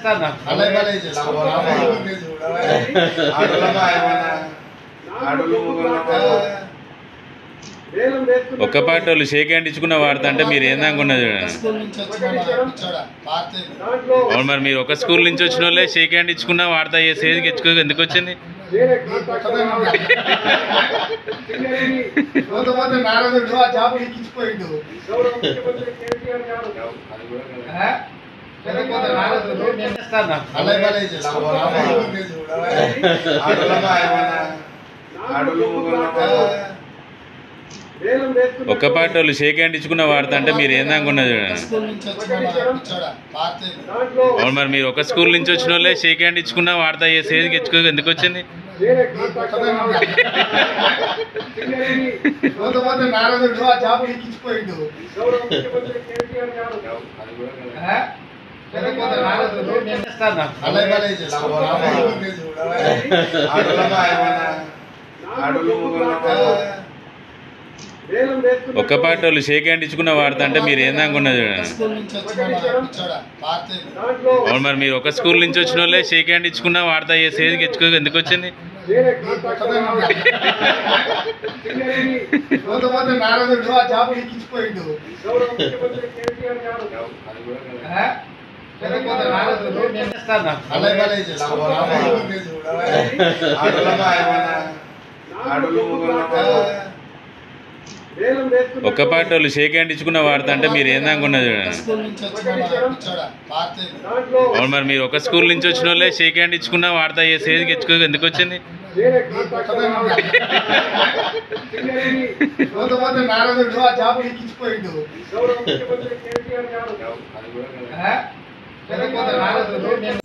అలై బలై చేస్తావు ఆడోళ్ళమా ఏమన్నా ఆడోళ్ళు ఒక్క పాట వాళ్ళు షేక్ హ్యాండ్ ఇచ్చుకున్న వాడతా అంటే మీరు ఏందనుకున్నది స్కూల్ నుంచి వచ్చిన పిచ్చోడా పార్తీలు అవును మరి మీరు ఒక స్కూల్ నుంచి వచ్చిన వాళ్ళే షేక్ హ్యాండ్ ఇచ్చుకున్నా వాడతా ఏ స్టేజ్కి ఇచ్చుకో ఎందుకు వచ్చింది పోతే పోతే నారదుడు ఆ జాబ్ ఎక్కించిపోయిండు ఆ? లేకపోతే నారదుడు నేను చేస్తాను అలై బలై చేస్తావు ఆడోళ్ళమా ఏమన్నా ఆడోళ్ళు ఒక్క పాట వాళ్ళు షేక్ హ్యాండ్ ఇచ్చుకున్న వాడతా అంటే మీరు ఏందనుకున్నది స్కూల్ నుంచి వచ్చిన పిచ్చోడా పార్తీలు అవును మరి మీరు ఒక స్కూల్ నుంచి వచ్చిన వాళ్ళే షేక్ హ్యాండ్ ఇచ్చుకున్నా వాడతా ఏ స్టేజ్కి ఇచ్చుకో ఎందుకు వచ్చింది పోతే పోతే నారదుడు ఆ జాబ్ ఎక్కించిపోయిండు ఆ? లేకపోతే నారదుడు నేను చేస్తాను అలై బలై చేస్తావు ఆడోళ్ళమా ఏమన్నా ఆడోళ్ళు ఒక్క పాట వాళ్ళు షేక్ హ్యాండ్ ఇచ్చుకున్న వాడతా అంటే మీరు ఏందనుకున్నది స్కూల్ నుంచి వచ్చిన పిచ్చోడా పార్తీలు అవును మరి మీరు ఒక స్కూల్ నుంచి వచ్చిన వాళ్ళే షేక్ హ్యాండ్ ఇచ్చుకున్నా వాడతా ఏ స్టేజ్కి ఇచ్చుకో ఎందుకు వచ్చింది పోతే పోతే నారదుడు ఆ జాబ్ ఎక్కించిపోయిండు ఆ? లేకపోతే నారదుడు నేను చేస్తాను అలై బలై చేస్తావు ఆడోళ్ళమా ఏమన్నా ఆడోళ్ళు ఒక్క పాట వాళ్ళు షేక్ హ్యాండ్ ఇచ్చుకున్న వాడతా అంటే మీరు ఏందనుకున్నది స్కూల్ నుంచి వచ్చిన పిచ్చోడా పార్తీలు అవును మరి మీరు ఒక స్కూల్ నుంచి వచ్చిన వాళ్ళే షేక్ హ్యాండ్ ఇచ్చుకున్నా వాడతా ఏ స్టేజ్కి ఇచ్చుకో ఎందుకు వచ్చింది పోతే పోతే నారదుడు ఆ జాబ్ ఎక్కించిపోయిండు ఆ? లేకపోతే నారదుడు నేను